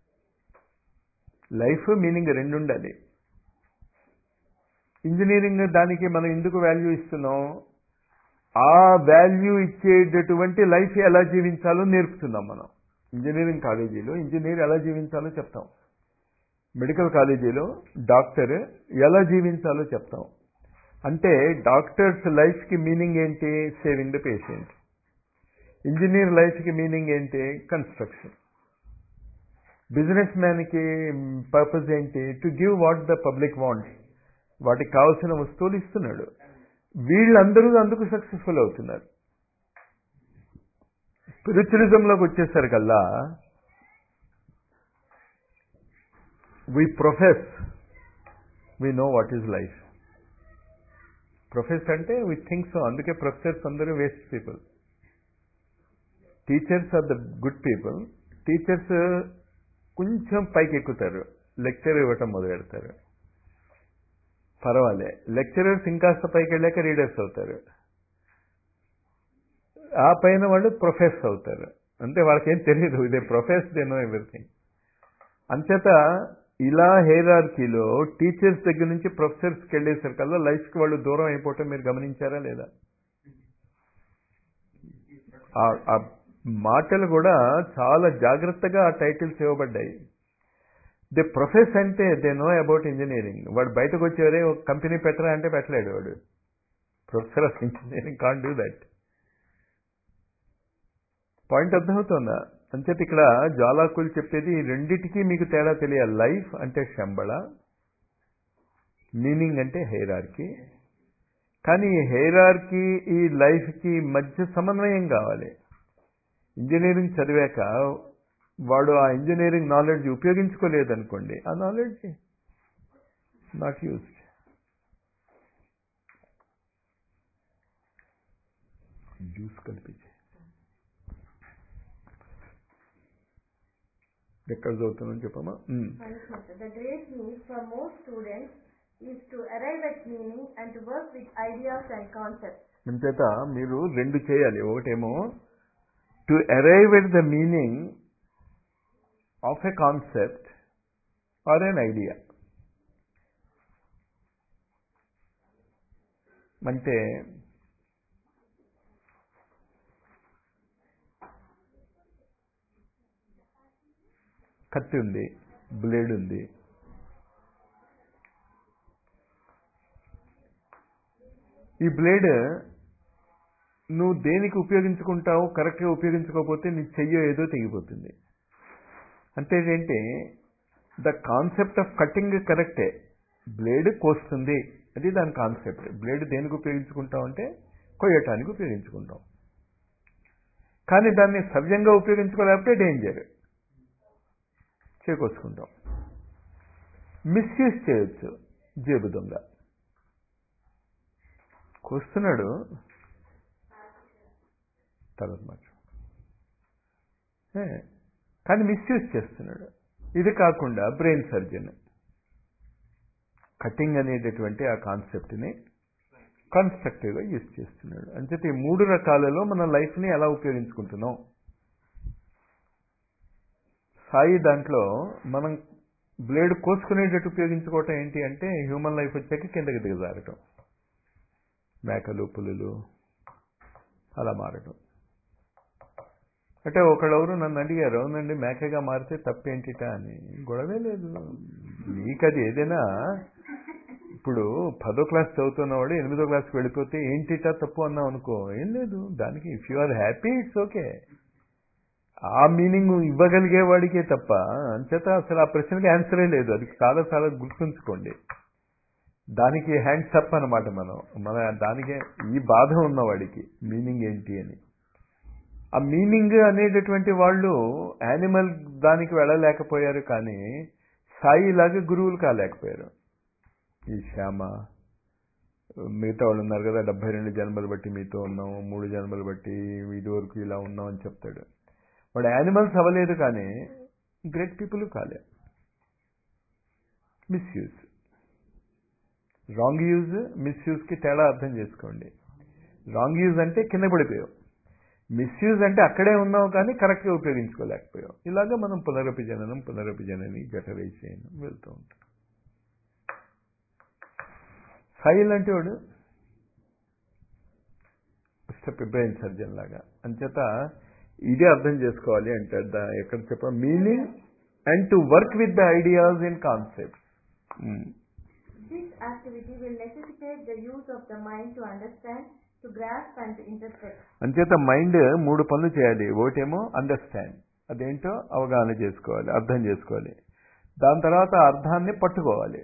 life meaning రెండు ఉండాలి ఇంజనీరింగ్ దానికి మనం ఎందుకు వాల్యూ ఇస్తున్నాం ఆ వాల్యూ ఇచ్చేటటువంటి లైఫ్ ఎలా జీవించాలో నేర్పుతున్నాం మనం ఇంజనీరింగ్ కాలేజీలో ఇంజనీర్ ఎలా జీవించాలో చెప్తాం మెడికల్ కాలేజీలో డాక్టర్ ఎలా జీవించాలో చెప్తాం అంటే డాక్టర్స్ లైఫ్కి మీనింగ్ ఏంటి సేవింగ్ ద పేషెంట్ ఇంజనీర్ లైఫ్కి మీనింగ్ ఏంటి కన్స్ట్రక్షన్ బిజినెస్ మ్యాన్కి పర్పస్ ఏంటి to give what the public wants వాటికి కావాల్సిన వస్తువులు ఇస్తున్నాడు వీళ్ళందరూ అందుకు సక్సెస్ఫుల్ అవుతున్నారు స్పిరిచువలిజంలోకి వచ్చేసరికల్లా we profess we know what is life profess అంటే వి థింక్ సో అందుకే ప్రొఫెసర్స్ అందరూ waste people teachers are the good people teachers కొంచెం పైకి ఎక్కుతారు లెక్చర్ ఇవ్వటం మొదలు పెడతారు పర్వాలే లెక్చరర్స్ ఇంకాస్త పైకి వెళ్ళాక రీడర్స్ అవుతారు ఆ పైన వాళ్ళు ప్రొఫెస్ అవుతారు అంటే వాళ్ళకేం తెలియదు ఇదే ప్రొఫెస్ దే నో ఎవ్రీథింగ్ అంచేత ఇలా హెయిరార్కీలో టీచర్స్ దగ్గర నుంచి ప్రొఫెసర్స్కి వెళ్ళేసరికల్లా లైఫ్కి వాళ్ళు దూరం అయిపోవటం మీరు గమనించారా లేదా ఆ మాటలు కూడా చాలా జాగ్రత్తగా ఆ టైటిల్స్ ఇవ్వబడ్డాయి ది ప్రొఫెస్ అంటే దే నో అబౌట్ ఇంజనీరింగ్ వాడు బయటకు వచ్చేవరే ఒక కంపెనీ పెట్టరా అంటే పెట్టలేడు వాడు professor of engineering can't do that point అర్థమవుతుందా అంచేత ఇక్కడ జ్వాలాకులు చెప్పేది ఈ రెండిటికి మీకు తేడా తెలియాలి లైఫ్ అంటే శంబళ మీనింగ్ అంటే హెయిరార్కి కానీ ఈ హెయిరార్కి ఈ లైఫ్కి మధ్య సమన్వయం కావాలి ఇంజనీరింగ్ చదివాక వాడు ఆ ఇంజనీరింగ్ నాలెడ్జ్ ఉపయోగించుకోలేదనుకోండి ఆ నాలెడ్జ్ నాట్ యూస్డ్ జ్యూస్ కల్పించే ఎక్కడ చదువుతున్నాను చెప్పమ్మా Punishment. The great need for most students is to arrive at meaning and to work with ideas and concepts. అంచేత మీరు రెండు చేయాలి ఒకటేమో to arrive at the meaning of a concept or an idea అంటే కత్తి ఉంది బ్లేడ్ ఉంది ఈ బ్లేడ్ నువ్వు దేనికి ఉపయోగించుకుంటావు కరెక్ట్గా ఉపయోగించుకోకపోతే నీ చెయ్యో ఏదో తెగిపోతుంది అంటే ఏంటి ద కాన్సెప్ట్ ఆఫ్ కటింగ్ కరెక్టే బ్లేడ్ కోస్తుంది అది దాని కాన్సెప్ట్ బ్లేడ్ దేనికి ఉపయోగించుకుంటాం అంటే కొయ్యటానికి ఉపయోగించుకుంటాం కానీ దాన్ని సవ్యంగా ఉపయోగించుకోలేకపోతే డేంజర్ చేకొచ్చుకుంటాం మిస్యూజ్ చేయొచ్చు జేబు దొంగ కోస్తున్నాడు తర్వాత మాట కానీ మిస్యూజ్ చేస్తున్నాడు ఇది కాకుండా బ్రెయిన్ సర్జన్ కటింగ్ అనేటటువంటి ఆ కాన్సెప్ట్ని కన్స్ట్రక్టివ్గా యూజ్ చేస్తున్నాడు అంచేత ఈ మూడు రకాలలో మన లైఫ్ని ఎలా ఉపయోగించుకుంటున్నాం సాయి దాంట్లో మనం బ్లేడ్ కోసుకునేటట్టు ఉపయోగించుకోవటం ఏంటి అంటే హ్యూమన్ లైఫ్ వచ్చాక కిందకి దిగజారటం మేకలు పులులు అలా మారటం అంటే ఒకళ్ళెవరు నన్ను అడిగారు అవునండి మేకగా మారితే తప్పేంటిట అని గొడవే లేదు మీకు అది ఏదైనా ఇప్పుడు పదో క్లాస్ చదువుతున్నవాడు ఎనిమిదో క్లాస్కి వెళ్ళిపోతే ఏంటిటా తప్పు అన్నాం అనుకో ఏం లేదు దానికి if you are happy it's okay ఆ మీనింగ్ ఇవ్వగలిగే వాడికే తప్ప అంచేత అసలు ఆ ప్రశ్నకి ఆన్సరే లేదు అది చాలా చాలా గుర్తుంచుకోండి దానికి హ్యాండ్స్ అప్ అనమాట మనం మన దానికే ఈ బాధ ఉన్నవాడికి మీనింగ్ ఏంటి అని ఆ మీనింగ్ అనేటటువంటి వాళ్ళు యానిమల్ దానికి వెళ్ళలేకపోయారు కానీ సాయిలాగా గురువులు కాలేకపోయారు ఈ శ్యామ మిగతా వాళ్ళు ఉన్నారు కదా డెబ్బై రెండు జన్మలు బట్టి మీతో ఉన్నాం మూడు జన్మలు బట్టి ఇది వరకు ఇలా ఉన్నాం అని చెప్తాడు వాడు యానిమల్స్ అవ్వలేదు కానీ గ్రేట్ పీపుల్ కాలే మిస్యూజ్ రాంగ్ యూజ్ మిస్యూజ్కి తేడా అర్థం చేసుకోండి రాంగ్ యూజ్ అంటే కింద పడిపోయావు మిస్యూజ్ అంటే అక్కడే ఉన్నావు కానీ కరెక్ట్గా ఉపయోగించుకోలేకపోయావు ఇలాగా మనం పునరపి జననం పునరపి జనని జఠరైసేయనం వెళ్తూ ఉంటాం సాయి లాంటి వాడు ఒక బ్రెయిన్ సర్జన్ లాగా అంచేత ఇదే అర్థం చేసుకోవాలి అంటారు దా ఎక్కడ చెప్ప meaning and to work with the ideas in concept This activity will necessitate the use of the mind to understand, to grasp and to interpret. అంచేత మైండ్ మూడు పనులు చేయాలి ఒకటేమో అండర్స్టాండ్ అదేంటో అవగాహన చేసుకోవాలి అర్థం చేసుకోవాలి దాని తర్వాత అర్థాన్ని పట్టుకోవాలి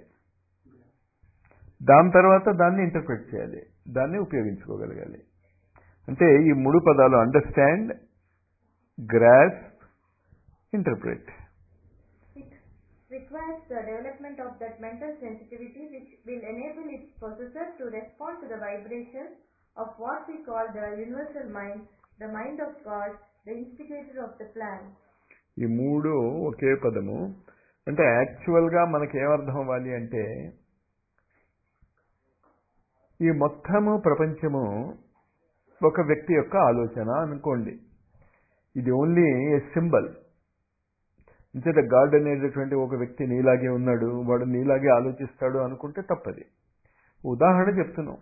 దాని తర్వాత దాన్ని ఇంటర్ప్రిట్ చేయాలి దాన్ని ఉపయోగించుకోగలగాలి అంటే ఈ మూడు పదాలు understand grasp interpret It requires the development of that mental sensitivity which will enable its possessor to respond to the vibrations of what we call the universal mind, the mind of God, the instigator of the plan. ఈ మూడు ఒకే పదము అంటే యాక్చువల్గా మనకి ఏమర్థం అవ్వాలి అంటే ఈ మొత్తము ప్రపంచము ఒక వ్యక్తి యొక్క ఆలోచన అనుకోండి ఇది ఓన్లీ ఏ సింబల్ ఇంచేత గాడ్ అనేటటువంటి ఒక వ్యక్తి నీలాగే ఉన్నాడు వాడు నీలాగే ఆలోచిస్తాడు అనుకుంటే తప్పది ఉదాహరణ చెప్తున్నాం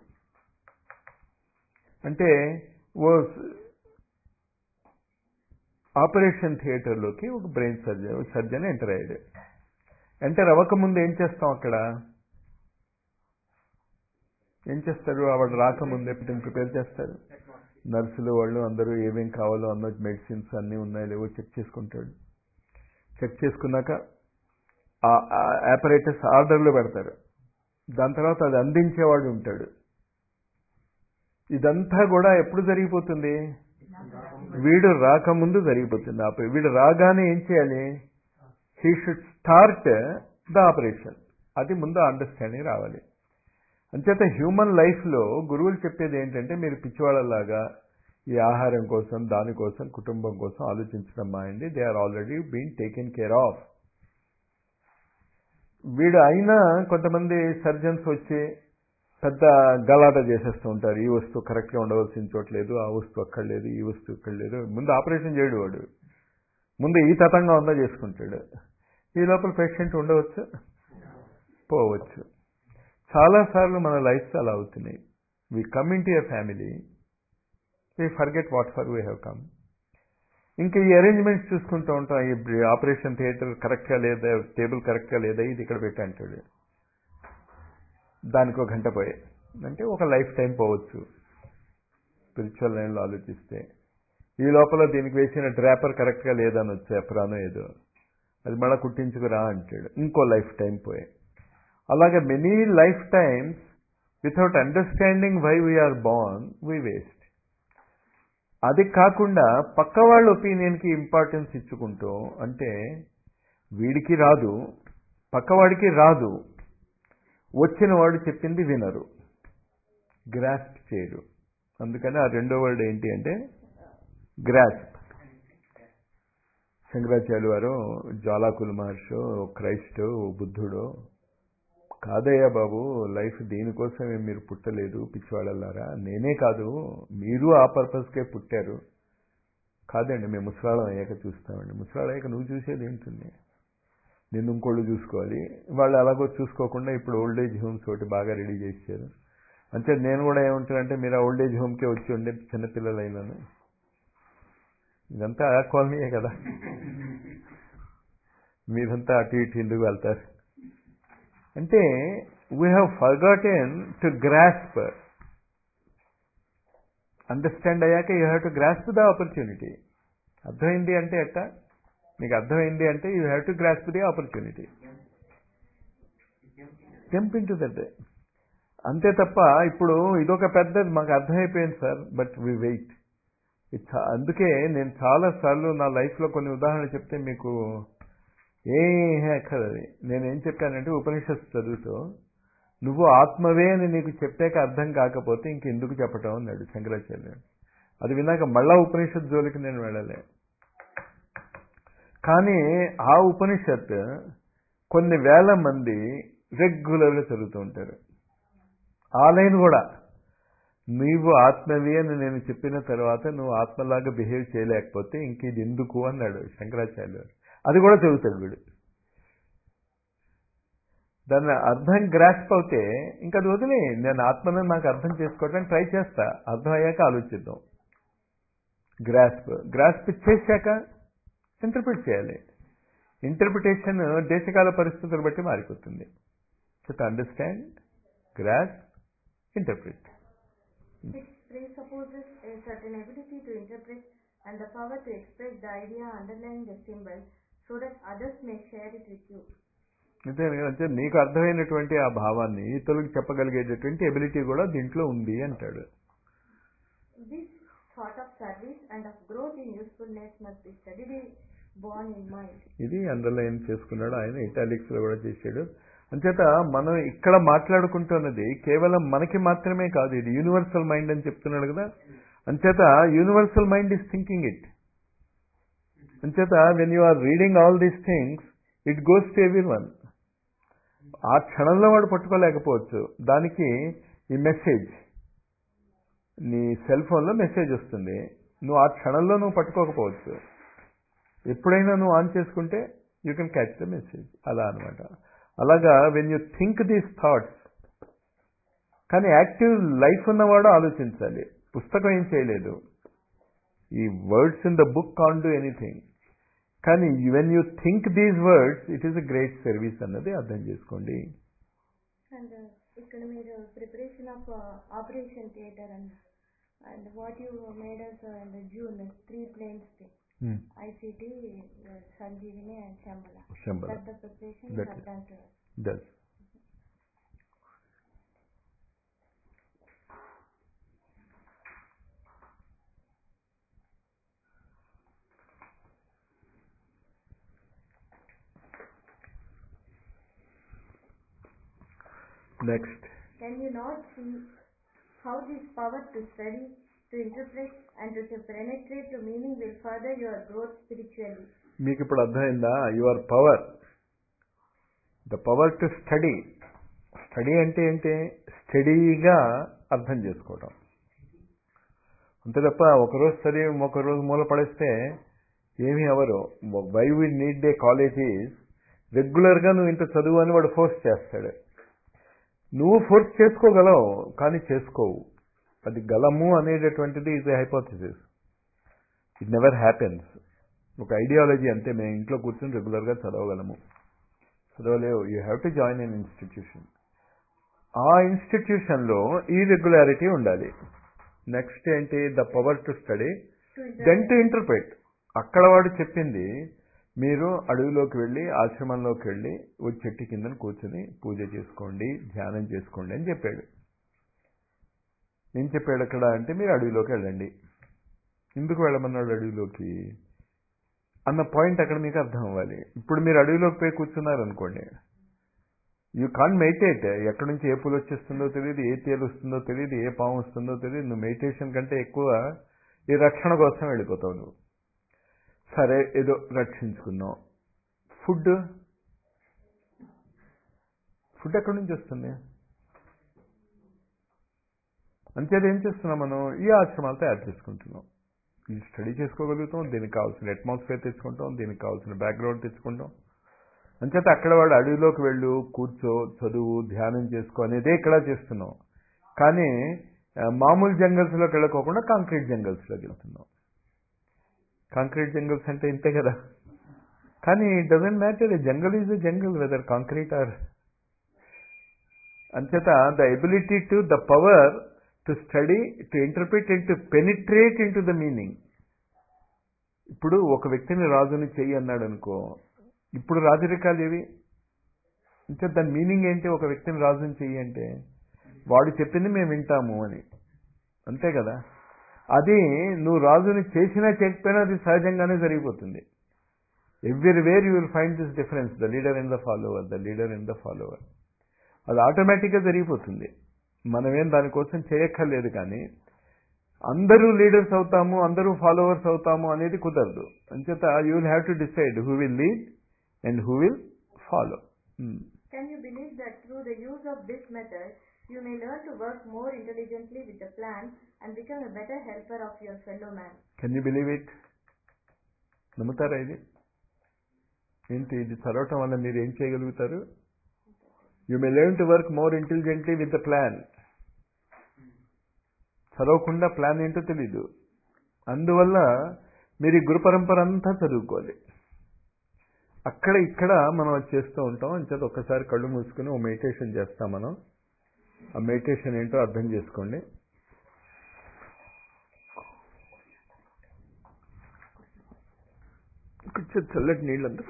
అంటే ఓ ఆపరేషన్ థియేటర్లోకి ఒక బ్రెయిన్ సర్జన్ సర్జన్ ఎంటర్ అయ్యాడు ఎంటర్ అవ్వకముందు ఏం చేస్తాం అక్కడ ఏం చేస్తారు వాడు రాకముందే ప్రిపేర్ చేస్తారు నర్సులు వాళ్ళు అందరూ ఏమేం కావాలో అన్న మెడిసిన్స్ అన్నీ ఉన్నాయో లేవో చెక్ చేసుకుంటాడు చెక్ చేసుకున్నాక ఆ ఆపరేటర్స్ ఆర్డర్లో పెడతారు దాని తర్వాత అది అందించేవాడు ఉంటాడు ఇదంతా కూడా ఎప్పుడు జరిగిపోతుంది వీడు రాకముందు జరిగిపోతుంది ఆపరే వీడు రాగానే ఏం చేయాలి he should start the operation అది ముందు అండర్స్టాండింగ్ రావాలి అంచేత హ్యూమన్ లైఫ్లో గురువులు చెప్పేది ఏంటంటే మీరు పిచ్చివాళ్ళలాగా ఈ ఆహారం కోసం దానికోసం కుటుంబం కోసం ఆలోచించడం మాయండి they are already been taken care of వీడు అయినా కొంతమంది సర్జన్స్ వచ్చి పెద్ద గలాట చేసేస్తూ ఉంటారు ఈ వస్తువు కరెక్ట్గా ఉండవలసిన చోట్లేదు ఆ వస్తువు అక్కడ లేదు ఈ వస్తువు ఇక్కడ లేదు ముందు ఆపరేషన్ చేయడు వాడు ముందు ఈ తతంగా ఉందా చేసుకుంటాడు ఈ లోపల పేషెంట్ ఉండవచ్చు పోవచ్చు చాలాసార్లు మన లైఫ్స్ అలా అవుతున్నాయి we come into a family we forget what for we have come ఇంకా ఈ అరేంజ్మెంట్స్ చూసుకుంటూ ఉంటాం ఈ ఆపరేషన్ థియేటర్ కరెక్ట్గా లేదా టేబుల్ కరెక్ట్గా లేదా ఇది ఇక్కడ పెట్టి అంటాడు దానికి ఒక గంట పోయే అంటే ఒక లైఫ్ టైం పోవచ్చు స్పిరిచువల్ లైన్లో ఆలోచిస్తే ఈ లోపల దీనికి వేసిన డ్రాపర్ కరెక్ట్గా లేదని వచ్చే అప్రానో ఏదో అది మళ్ళీ కుట్టించుకురా అంటాడు ఇంకో లైఫ్ టైం పోయే అలాగే many life times without understanding why we're born we waste అది కాకుండా పక్క వాళ్ళ ఒపీనియన్కి ఇంపార్టెన్స్ ఇచ్చుకుంటూ అంటే వీడికి రాదు పక్కవాడికి రాదు వచ్చిన వాడు చెప్పింది వినరు గ్రాస్ప్ చేయరు అందుకని ఆ రెండో వర్డ్ ఏంటి అంటే గ్రాస్ప్ శంకరాచార్య వారు జ్వాలాకుల మహర్షి క్రైస్ట్ బుద్ధుడు కాదయ్యా బాబు లైఫ్ దీనికోసమే మీరు పుట్టలేదు పిచ్చివాళ్ళలారా నేనే కాదు మీరు ఆ పర్పస్కే పుట్టారు కాదండి మేము ముసలాళ్ళం అయ్యాక చూస్తామండి ముసలాళ్ళం అయ్యాక నువ్వు చూసేది ఏంటుంది నిన్ను ఇంకోళ్ళు చూసుకోవాలి వాళ్ళు అలాగో చూసుకోకుండా ఇప్పుడు ఓల్డ్ ఏజ్ హోమ్స్ ఒకటి బాగా రెడీ చేశారు అంటే నేను కూడా ఏమంటానంటే మీరు ఆ ఓల్డ్ ఏజ్ హోమ్కే వచ్చి ఉండే చిన్నపిల్లలు అయినాను ఇదంతా ఆ కాలనీయే కదా మీరంతా అటు ఇటు ఎందుకు వెళ్తారు అంటే we have forgotten to grasp understand అయ్యాక you have to grasp the opportunity అర్థమైంది అంటే ఎట్ట మీకు అర్థమైంది అంటే you have to grasp the opportunity jump into that అంతే తప్ప ఇప్పుడు ఇదొక పెద్దది మాకు అర్థమైపోయింది సార్ బట్ వి వెయిట్ అందుకే నేను చాలా సార్లు నా లైఫ్లో కొన్ని ఉదాహరణలు చెప్తే మీకు ఏ ఎక్కడది నేనేం చెప్పానంటే ఉపనిషత్తు చదువుతూ నువ్వు ఆత్మవే అని నీకు చెప్పాక అర్థం కాకపోతే ఇంకెందుకు చెప్పటం అన్నాడు శంకరాచార్య అది విన్నాక మళ్ళా ఉపనిషత్ జోలికి నేను వెళ్ళలే కానీ ఆ ఉపనిషత్ కొన్ని వేల మంది రెగ్యులర్గా చదువుతూ ఉంటారు ఆ లైన్ కూడా నీవు ఆత్మవి అని నేను చెప్పిన తర్వాత నువ్వు ఆత్మలాగా బిహేవ్ చేయలేకపోతే ఇంక ఇది ఎందుకు అన్నాడు శంకరాచార్య అది కూడా చదువుతాడు వీడు దాన్ని అర్థం గ్రాస్ప్ అవుతే ఇంకా అది వదిలే నేను ఆత్మను నాకు అర్థం చేసుకోవడానికి ట్రై చేస్తా అర్థం అయ్యాక ఆలోచిద్దాం గ్రాస్ప్ గ్రాస్ప్ చేశాక ఇంటర్ప్రిట్ చేయాలి ఇంటర్ప్రిటేషన్ దేశకాల పరిస్థితులు బట్టి మారిపోతుంది so to understand grasp interpret It presupposes a certain ability to interpret and the power to express the idea underlying the symbol so that others may share it with you. అంటే అంటే నీకు అర్థమైనటువంటి ఆ భావాన్ని ఇతరులకు చెప్పగలిగేటటువంటి ఎబిలిటీ కూడా దీంట్లో ఉంది అంటాడు This thought of service and of growth in usefulness must be steadily borne in mind. ఇది అండర్లైన్ చేసుకున్నాడు ఆయన ఇటాలిక్స్ లో కూడా చేశాడు అంచేత మనం ఇక్కడ మాట్లాడుకుంటున్నది కేవలం మనకి మాత్రమే కాదు ఇది యూనివర్సల్ మైండ్ అని చెప్తున్నాడు కదా అంచేత universal mind is thinking it అంచేత when you are reading all these things it goes to everyone ఆ క్షణంలో వాడు పట్టుకోలేకపోవచ్చు దానికి ఈ మెసేజ్ నీ సెల్ ఫోన్లో మెసేజ్ వస్తుంది నువ్వు ఆ క్షణంలో నువ్వు పట్టుకోకపోవచ్చు ఎప్పుడైనా నువ్వు ఆన్ చేసుకుంటే you can catch the message అలా అనమాట అలాగా when you think these thoughts కానీ యాక్టివ్ లైఫ్ ఉన్నవాడు ఆలోచించాలి పుస్తకం ఏం చేయలేదు ఈ words in the book can't do anything కానీ when you think these words it is a great service అన్నది అర్థం చేసుకోండి And uh, ఇక్కడ మీరు preparation of operation theatre and and what you made us and June three planes ICT Sanjeevini and Shambhala Shambhala that the preparation That is- done to us. does. Next. Can you not see how this power to study, to interpret, and to, to penetrate to meaning will further your growth spiritually? మీకు ఇప్పుడు అర్థమైందా your power the power to study study అంటే ఏంటి స్టడీగా అర్థం చేసుకోవడం అంతే తప్ప ఒకరోజు చదివి ఒకరోజు మూల పడేస్తే ఏమీ అవరు why we need the colleges రెగ్యులర్గా నువ్వు ఇంత చదువు అని వాడు ఫోర్స్ చేస్తాడు నువ్వు ఫోర్స్ చేసుకోగలవు కానీ చేసుకోవు అది గలము అనేటటువంటిది ఇది హైపోథిసిస్ ఇట్ నెవర్ హ్యాపెన్స్ ఒక ఐడియాలజీ అంతే మేము ఇంట్లో కూర్చొని రెగ్యులర్గా చదవగలము చదవలేవు you have to join in institution ఆ ఇన్స్టిట్యూషన్లో ఈ రెగ్యులారిటీ ఉండాలి నెక్స్ట్ ఏంటి the power to study To then to interpret అక్కడ వాడు చెప్పింది మీరు అడవిలోకి వెళ్ళి ఆశ్రమంలోకి వెళ్ళి ఒక చెట్టు కింద కూర్చొని పూజ చేసుకోండి ధ్యానం చేసుకోండి అని చెప్పాడు ఏం చెప్పాడు అక్కడ అంటే మీరు అడవిలోకి వెళ్ళండి ఎందుకు వెళ్ళమన్నాడు అడవిలోకి అన్న పాయింట్ అక్కడ మీకు అర్థం అవ్వాలి ఇప్పుడు మీరు అడవిలోకి పోయి కూర్చున్నారు అనుకోండి యూ కాన్ మెడిటేట్ ఎక్కడి నుంచి ఏ పూలు వచ్చేస్తుందో తెలియదు ఏ తేలు వస్తుందో తెలియదు ఏ పాము వస్తుందో తెలియదు నువ్వు మెడిటేషన్ కంటే ఎక్కువ ఈ రక్షణ కోసం వెళ్ళిపోతావు నువ్వు సరే ఏదో రక్షించుకున్నావు ఫుడ్ ఫుడ్ ఎక్కడి నుంచి వస్తుంది అంతేది ఏం చేస్తున్నాం మనం ఈ ఆశ్రమాలు తయారు చేసుకుంటున్నాం ఇది స్టడీ చేసుకోగలుగుతాం దీనికి కావాల్సిన అట్మాస్ఫియర్ తెచ్చుకుంటాం దీనికి కావాల్సిన బ్యాక్గ్రౌండ్ తెచ్చుకుంటాం అంచేత అక్కడ వాడు అడవిలోకి వెళ్ళు కూర్చో చదువు ధ్యానం చేసుకో అనేదే ఇక్కడ చేస్తున్నాం కానీ ఆ, మామూలు జంగల్స్లోకి వెళ్ళకోకుండా కాంక్రీట్ జంగల్స్లోకి వెళ్తున్నాం కాంక్రీట్ జంగల్స్ అంటే ఇంతే కదా కానీ doesn't matter jungle is a jungle whether concrete or అంచేత the ability to the power to study to interpret and to penetrate into the meaning ఇప్పుడు ఒక వ్యక్తిని రాజుని చెయ్యి అన్నాడు అనుకో ఇప్పుడు రాజరికాలు ఏవి అంటే దాని మీనింగ్ ఏంటి ఒక వ్యక్తిని రాజుని చెయ్యి అంటే వాడు చెప్పింది మేము వింటాము అని అంతే కదా అది నువ్వు రాజుని చేసినా చేయకపోయినా అది సహజంగానే జరిగిపోతుంది everywhere you will find this difference the leader in the follower the leader in the follower అది ఆటోమేటిక్గా జరిగిపోతుంది మనమేం దానికోసం చేయక్కర్లేదు కానీ అందరూ లీడర్స్ అవుతాము అందరూ ఫాలోవర్స్ అవుతాము అనేది కుదరదు అంచేత you will have to decide who will lead and who will follow Can you believe that through the use of this method, you may learn to work more intelligently with the plan and become a better helper of your fellow man? Can you believe it నమ్ముతారా ఇది ఏంటి ఇది చదవటం వల్ల మీరు ఏం చేయగలుగుతారు you may learn to work more intelligently with the plan చదవకుండా ప్లాన్ ఏంటో తెలీదు అందువల్ల మీరు ఈ గురు పరంపర అంతా చదువుకోవాలి అక్కడ ఇక్కడ మనం అది చేస్తూ ఉంటాం అంచేత ఒక్కసారి కళ్ళు మూసుకుని ఓ మెడిటేషన్ చేస్తాం మనం ఆ మెడిటేషన్ ఏంటో అర్థం చేసుకోండి కొంచెం చల్లటి నీళ్ళు అందరూ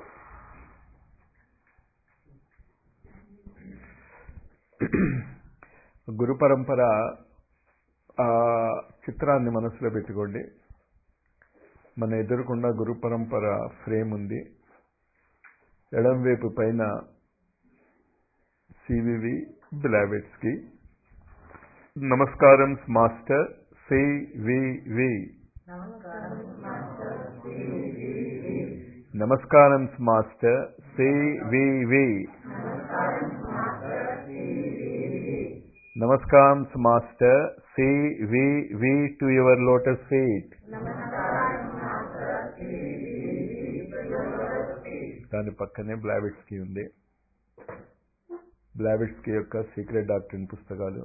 గురు పరంపర ఆ చిత్రాన్ని మనసులో పెట్టుకోండి మన ఎదురుకుండా గురు పరంపర ఫ్రేమ్ ఉంది ఎడం వైపు పైన సివివి బ్లావెట్స్కి నమస్కారం మాస్టర్ సివివి నమస్కారం మాస్టర్ సివివి నమస్కారం master CVV to your lotus feet దాని పక్కనే బ్లావిట్స్కి ఉంది బ్లావిట్స్కి యొక్క సీక్రెట్ డాక్టరీన్ పుస్తకాలు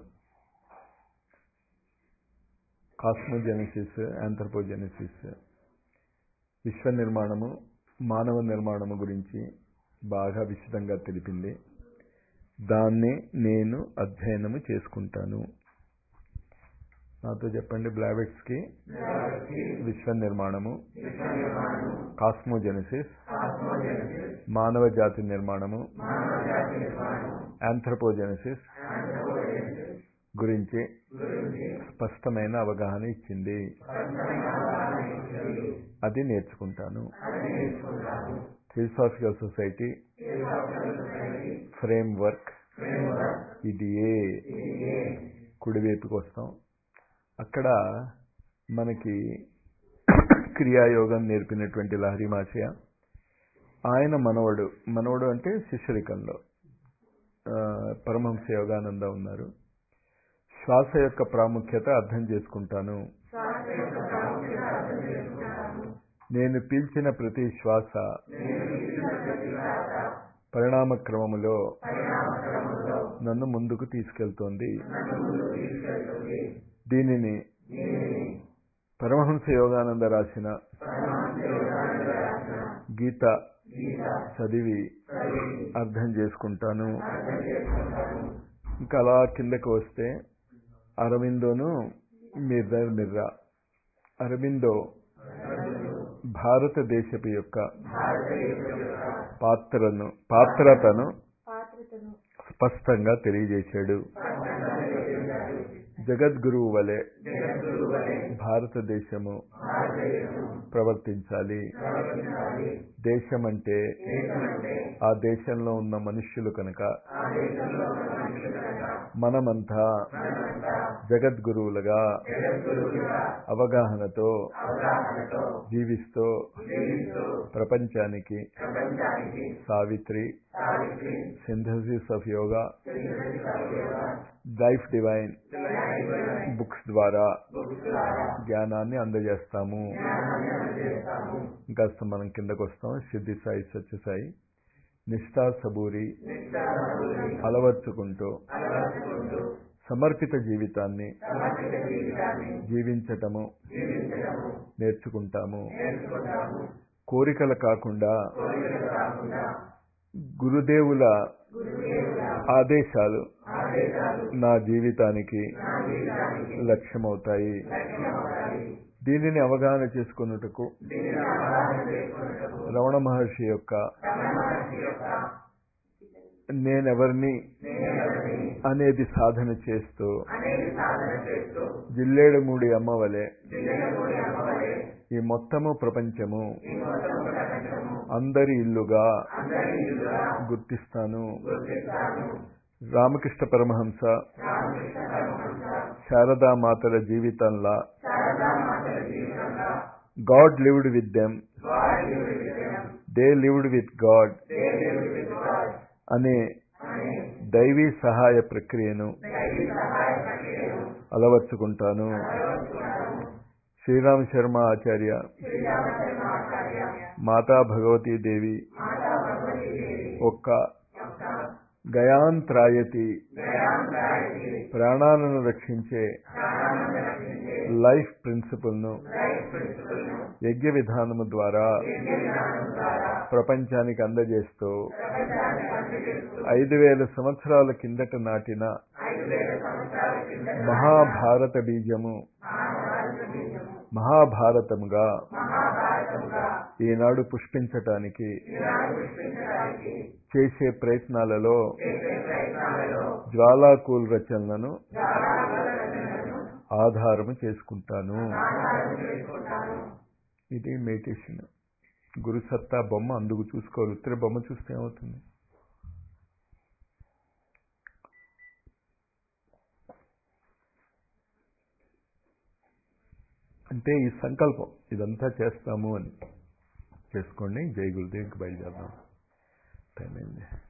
కాస్మోజెనసిస్ ఆంథ్రపోజెనసిస్ విశ్వ నిర్మాణము మానవ నిర్మాణము గురించి బాగా విశదంగా తెలిపింది దాన్ని నేను అధ్యయనము చేసుకుంటాను నాతో చెప్పండి బ్లావెట్స్కి విశ్వ నిర్మాణము కాస్మోజెనసిస్ మానవ జాతి నిర్మాణము ఆంథ్రపోజెనసిస్ గురించి స్పష్టమైన అవగాహన ఇచ్చింది అది నేర్చుకుంటాను థియోసాఫికల్ సొసైటీ ఫ్రేమ్ వర్క్ ఇది ఏ కుడివైపుకి వస్తాం అక్కడ మనకి క్రియాయోగం నేర్పినటువంటి లహరి మాచయ్య ఆయన మనవడు మనవడు అంటే శిష్యరికంలో పరమహంస యోగానంద ఉన్నారు శ్వాస యొక్క ప్రాముఖ్యత అర్థం చేసుకుంటాను నేను పీల్చిన ప్రతి శ్వాస పరిణామ క్రమములో నన్ను ముందుకు తీసుకెళ్తోంది దీనిని పరమహంస యోగానంద రాసిన గీత చదివి అర్థం చేసుకుంటాను ఇంకా అలా కిందకు వస్తే అరవిందోను మిర్రర్ మిర్రా అరవిందో భారతదేశపు యొక్క పాత్రను పాత్రతను స్పష్టంగా తెలియజేశాడు జగద్గురువు వలె భారతదేశము ప్రవర్తించాలి దేశం అంటే ఆ దేశంలో ఉన్న మనుష్యులు కనుక మనమంతా జగద్గురువులుగా అవగాహనతో జీవిస్తూ ప్రపంచానికి Savitri synthesis of yoga life divine books ద్వారా జ్ఞానాన్ని అందజేస్తాము ఇంకా మనం కిందకు వస్తాం సిద్ధి సాయి సత్యసాయి నిష్ఠా సబూరి అలవర్చుకుంటూ సమర్పిత జీవితాన్ని జీవించటము నేర్చుకుంటాము కోరికలు కాకుండా గురుదేవుల ఆదేశాలు నా జీవితానికి లక్ష్యమవుతాయి దీనిని అవగాహన చేసుకున్నటకు రమణ మహర్షి యొక్క నేనెవరిని అనేది సాధన చేస్తూ జిల్లేడుమూడి అమ్మవలే ఈ మొత్తము ప్రపంచము అందరి ఇల్లుగా గుర్తిస్తాను రామకృష్ణ పరమహంస శారదా మాతల జీవితంలా God lived with them they lived with God అనే దైవీ సహాయ ప్రక్రియను అలవర్చుకుంటాను శ్రీరామ్ శర్మ ఆచార్య మాతా భగవతీ దేవి ఒక్క గయాంత్రాయతి ప్రాణాలను రక్షించే లైఫ్ ప్రిన్సిపల్ను యజ్ఞ విధానము ద్వారా ప్రపంచానికి అందజేస్తూ ఐదు వేల సంవత్సరాల కిందట నాటిన మహాభారత బీజము మహాభారతముగా ఈనాడు పుష్పించటానికి చేసే ప్రయత్నాలలో జ్వాలాకూల్ రచనలను ఆధారము చేసుకుంటాను ఇది మెడిటేషన్ గురు సత్తా బొమ్మ అందుకు చూసుకోవాలి ఉత్తర బొమ్మ చూస్తే ఏమవుతుంది అంటే ఈ సంకల్పం ఇదంతా చేస్తాము అని చేసుకోండి జై గురుదేవ్కి బయలుదేరదాం టైం అయింది